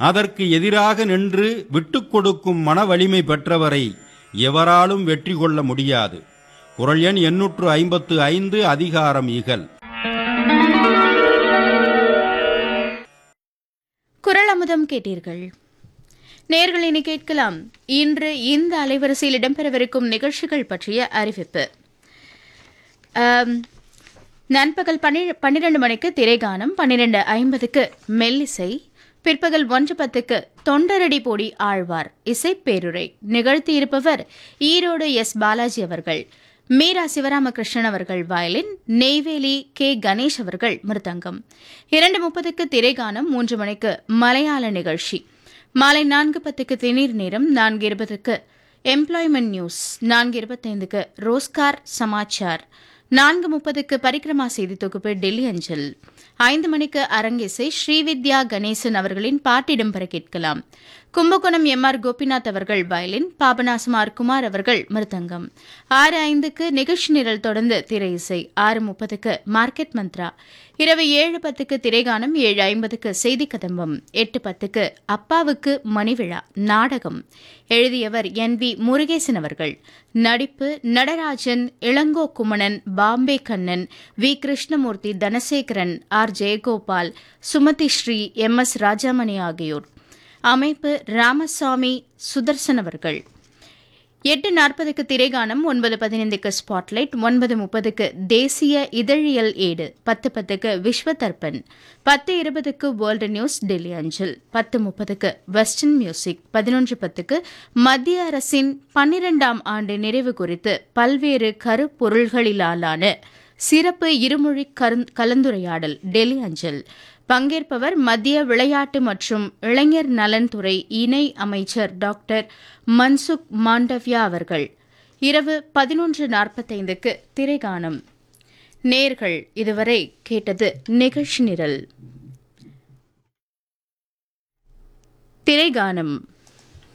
அதற்கு எதிராக நின்று விட்டுக் கொடுக்கும் மன வலிமை பெற்றவரை எவராலும் வெற்றி கொள்ள முடியாது குரல் எண் எண்ணூற்று ஐம்பத்து ஐந்து அதிகாரம் இகல் குரல் அமுதம் கேட்டீர்கள் நேர்கள் இனி கேட்கலாம் இன்று இந்த அலைவரிசையில் இடம்பெறவிருக்கும் நிகழ்ச்சிகள் பற்றிய அறிவிப்பு ஆம், நண்பகல் பன்னி பன்னிரண்டு மணிக்கு திரைகானம் பன்னிரண்டு ஐம்பதுக்கு மெல்லிசை பிற்பகல் ஒன்று பத்துக்கு தொண்டரடி போடி ஆழ்வார் இசைப்பேருரை நிகழ்த்தியிருப்பவர் ஈரோடு எஸ் பாலாஜி அவர்கள் மீரா சிவராமகிருஷ்ணன் அவர்கள் வயலின் நெய்வேலி கே கணேஷ் அவர்கள் மிருதங்கம் இரண்டு முப்பதுக்கு திரைகானம் மூன்று மணிக்கு மலையாள நிகழ்ச்சி மாலை நான்கு பத்துக்கு திணீர் நேரம் நான்கு இருபதுக்கு எம்ப்ளாய்மெண்ட் நியூஸ் நான்கு இருபத்தைந்துக்கு ரோஸ்கார் சமாச்சார் நான்கு முப்பதுக்கு பரிக்கிரமா செய்தி தொகுப்பு டெல்லி அஞ்சல் ஐந்து மணிக்கு அரங்கிசை ஸ்ரீவித்யா கணேசன் அவர்களின் பாட்டிடம் பெற கேட்கலாம் கும்பகோணம் எம் ஆர் கோபிநாத் அவர்கள் வயலின் பாபநாசமார் குமார் அவர்கள் மிருதங்கம் ஆறு ஐந்துக்கு நிகழ்ச்சி நிரல் தொடர்ந்து திரை இசை ஆறு முப்பதுக்கு மார்க்கெட் மந்த்ரா இரவு ஏழு பத்துக்கு திரைகானம் ஏழு ஐம்பதுக்கு செய்தி கதம்பம் எட்டு பத்துக்கு அப்பாவுக்கு மணிவிழா நாடகம் எழுதியவர் என் வி முருகேசன் அவர்கள் நடிப்பு Natarajan Ilango Kumanan Bombay Kannan V Krishnamurthy Dhanasekaran R Jayagopal Sumathi Sri M S Rajamani ஆகியோர் அமைப்பு ராமசாமி சுதர்சன் அவர்கள் எட்டு நாற்பதுக்கு திரைகானம் ஒன்பது பதினைந்துக்கு ஸ்பாட்லைட் ஒன்பது முப்பதுக்கு தேசிய இதழியல் ஏடு பத்து பத்துக்கு விஸ்வ தர்பன் பத்து இருபதுக்கு வேர்ல்டு நியூஸ் டெல்லி அஞ்சல் பத்து முப்பதுக்கு வெஸ்டர்ன் மியூசிக் பதினொன்று பத்துக்கு மத்திய அரசின் பன்னிரெண்டாம் ஆண்டு நிறைவு குறித்து பல்வேறு கருப்பொருள்களிலான சிறப்பு இருமொழி கருந்- கலந்துரையாடல் டெல்லி அஞ்சல் பங்கேற்பவர் மத்திய விளையாட்டு மற்றும் இளைஞர் நலன்துறை இணை அமைச்சர் டாக்டர் மன்சுக் மாண்டவ்யா அவர்கள் இரவு பதினொன்று நாற்பத்தைந்துக்கு திரைகானம் நேர்கள் இதுவரை கேட்டது நிகழ்ச்சி நிரல் திரைகானம்